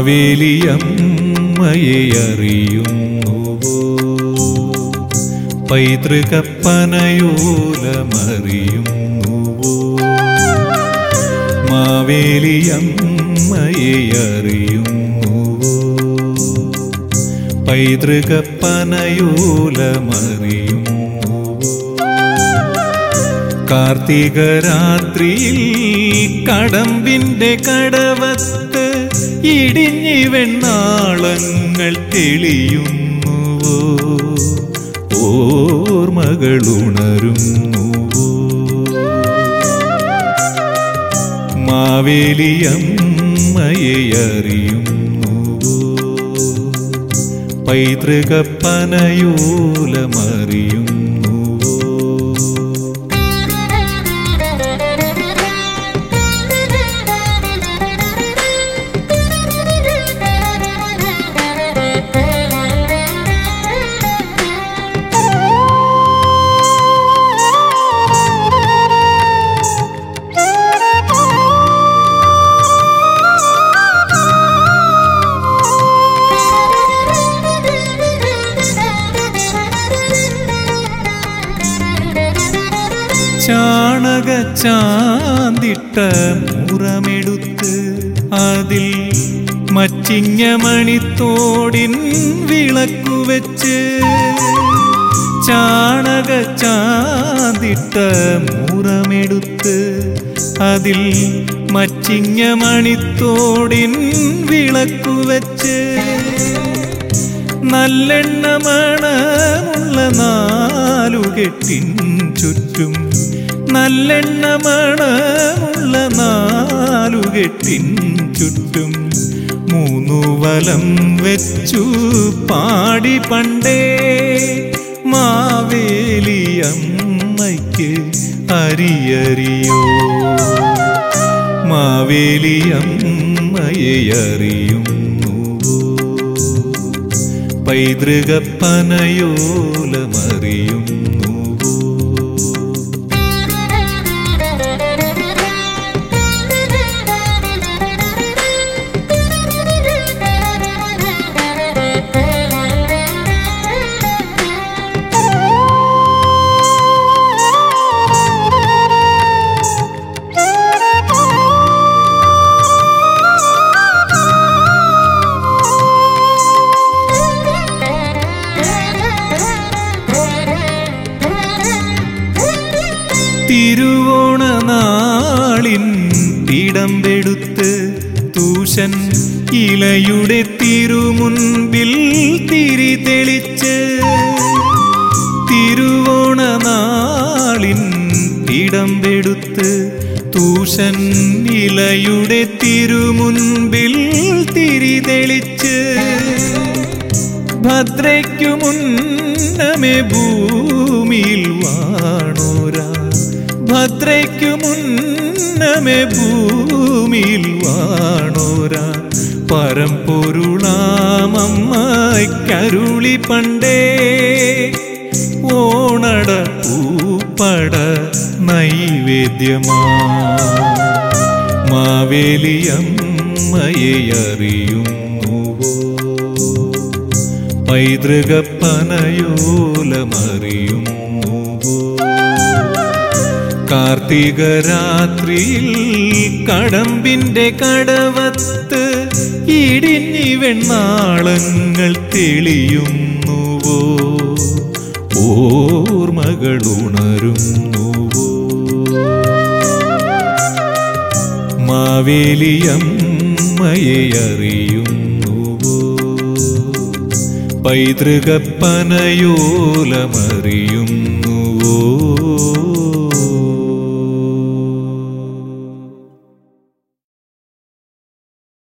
മാവേലിയമ്മയെ അറിയുന്നുവോ പൈതൃകപ്പനയോലമറിയുന്നുവോ മാവേലിയമ്മയെ അറിയുന്നുവോ പൈതൃകപ്പനയോലമറിയുന്നുവോ കാർത്തിക രാത്രിയിൽ കടമ്പിന്റെ കടവത്ത് ഇടിഞ്ഞി വെണ്ണാളങ്ങൾ തെളിയുന്നുവോ ഓർമ്മകളുണരുന്നുവോ മാവേലിയമ്മയെ അറിയുന്നുവോ പൈതൃകപ്പനയോലമറിയുന്നുവോ ചാണക ചാന്തിട്ട മുറമെടുത്ത് അതിൽ മച്ചിങ്ങ മണിത്തോടിൻ വിളക്കു വെച്ച് ചാണക ചാന്തിട്ട മുറമെടുത്ത് അതിൽ മച്ചിങ്ങ മണിത്തോടിൻ വിളക്കു വെച്ച് നല്ലെണ്ണ മണമുള്ള നാലുകെട്ടിൻ ചുറ്റും നല്ലെണ്ണ മണമുള്ള നാലുകെട്ടിൻ ചുറ്റും മൂന്നു വലം വെച്ചു പാടി പണ്ടേ മാവേലിയമ്മയ്ക്ക് അരിയറിയോ മാവേലിയമ്മയെ അറിയുന്നുവോ പൈതൃകപ്പനയോലമറിയുന്നുവോ തിരുവോണ നാളിൻ തിടമ്പെടുത്ത് തൂഷൻ ഇലയുടെ തിരുമുൻപിൽ തിരി തെളിച്ച് തിരുവോണ നാളിൻ തിടമ്പെടുത്ത് തൂഷൻ ഇലയുടെ തിരുമുൻപിൽ തിരി തെളിച്ച് ഭദ്രയ്ക്കു മുന്നമേ ഭൂമിയിൽ വാണോരാ ഭദ്രയ്ക്കു മുന്നമേ ഭൂമിയിൽ വാണോരാ പരമ്പൊരുളാമമ്മയ്ക്കരുളി പണ്ടേ ഓണട പൂപ്പട നൈവേദ്യമാ മാവേലിയമ്മയെ അറിയുന്നുവോ പൈതൃകപ്പനയോലമറിയുന്നുവോ കാർത്തിക രാത്രിയിൽ കടമ്പിന്റെ കടവത്ത് ഇടിഞ്ഞി വെണ്ണാളങ്ങൾ തെളിയുന്നുവോ ഓർമ്മകളുണരുന്നുവോ മാവേലിയമ്മയെ അറിയുന്നുവോ പൈതൃകപ്പനയോലമറിയുന്നുവോ